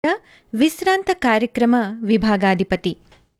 విశ్రాంత కార్యక్రమ విభాగాధిపతి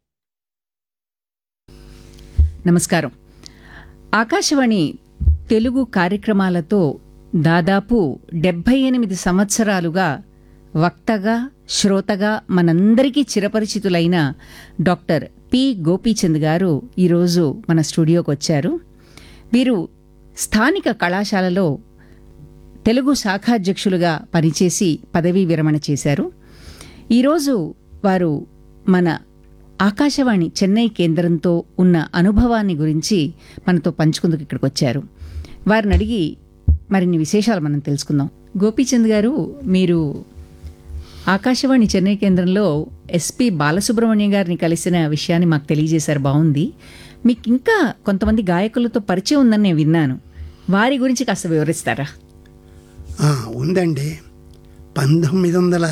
నమస్కారం ఆకాశవాణి తెలుగు కార్యక్రమాలతో దాదాపు డెబ్భై ఎనిమిది సంవత్సరాలుగా వక్తగా శ్రోతగా మనందరికీ చిరపరిచితులైన డాక్టర్ పి గోపీచంద్ గారు ఈరోజు మన స్టూడియోకి వచ్చారు వీరు స్థానిక కళాశాలలో తెలుగు శాఖాధ్యక్షులుగా పనిచేసి పదవీ విరమణ చేశారు ఈరోజు వారు మన ఆకాశవాణి చెన్నై కేంద్రంతో ఉన్న అనుభవాన్ని గురించి మనతో పంచుకుందుకు ఇక్కడికి వచ్చారు వారిని అడిగి మరిన్ని విశేషాలు మనం తెలుసుకుందాం గోపీచంద్ గారు మీరు ఆకాశవాణి చెన్నై కేంద్రంలో ఎస్పి బాలసుబ్రహ్మణ్యం గారిని కలిసిన విషయాన్ని మాకు తెలియజేశారు బాగుంది మీకు ఇంకా కొంతమంది గాయకులతో పరిచయం ఉందని నేను విన్నాను వారి గురించి కాస్త వివరిస్తారా ఆ, ఉందండి పంతొమ్మిది వందల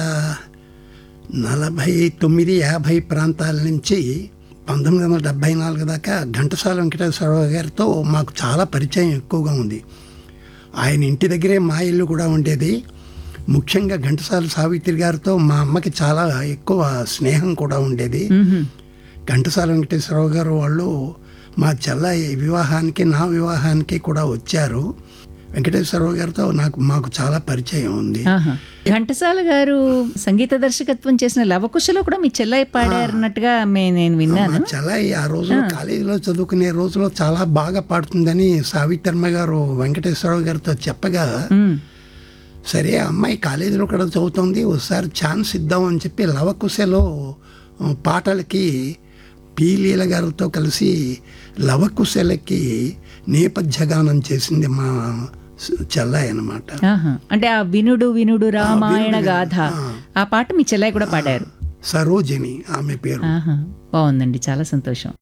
నలభై తొమ్మిది యాభై ప్రాంతాల నుంచి పంతొమ్మిది వందల డెబ్భై నాలుగు దాకా ఘంటసాల వెంకటేశ్వరరావు గారితో మాకు చాలా పరిచయం ఎక్కువగా ఉంది ఆయన ఇంటి దగ్గరే మా ఇల్లు కూడా ఉండేది ముఖ్యంగా ఘంటసాల సావిత్రి గారితో మా అమ్మకి చాలా ఎక్కువ స్నేహం కూడా ఉండేది ఘంటసాల వెంకటేశ్వరరావు గారు వాళ్ళు మా చెల్లయ్య వివాహానికి నా వివాహానికి కూడా వచ్చారు వెంకటేశ్వరరావు గారితో నాకు మాకు చాలా పరిచయం ఉంది ఆహా. ఘంటసాల గారు సంగీత దర్శకత్వం చేసిన లవకుశలో కూడా మీ చెల్లయ్య పాడారన్నట్టుగా మే- నేను విన్నాను మా చెల్లయ్య ఆ రోజులో కాలేజీలో చదువుకునే రోజులో చాలా బాగా పాడుతుందని సావిత్రమ్మ గారు వెంకటేశ్వరరావు గారితో చెప్పగా ఉమ్. సరే ఆ అమ్మాయి కాలేజీలో కూడా చదువుతుంది ఒకసారి ఛాన్స్ ఇద్దాం అని చెప్పి లవకుశలో ఆ, పాటలకి పి లీల గారితో కలిసి లవకుశలకి నేపథ్య గానం చేసింది మా స- చెల్లయ్య అనమాట ఆహా. అంటే ఆ వినుడు వినుడు రామాయణ వినుడు, గాథ ఆ. ఆ పాట మీ చెల్లయ్య కూడా పాడారు సరోజిని ఆమె పేరు ఆహా. బాగుందండి చాలా సంతోషం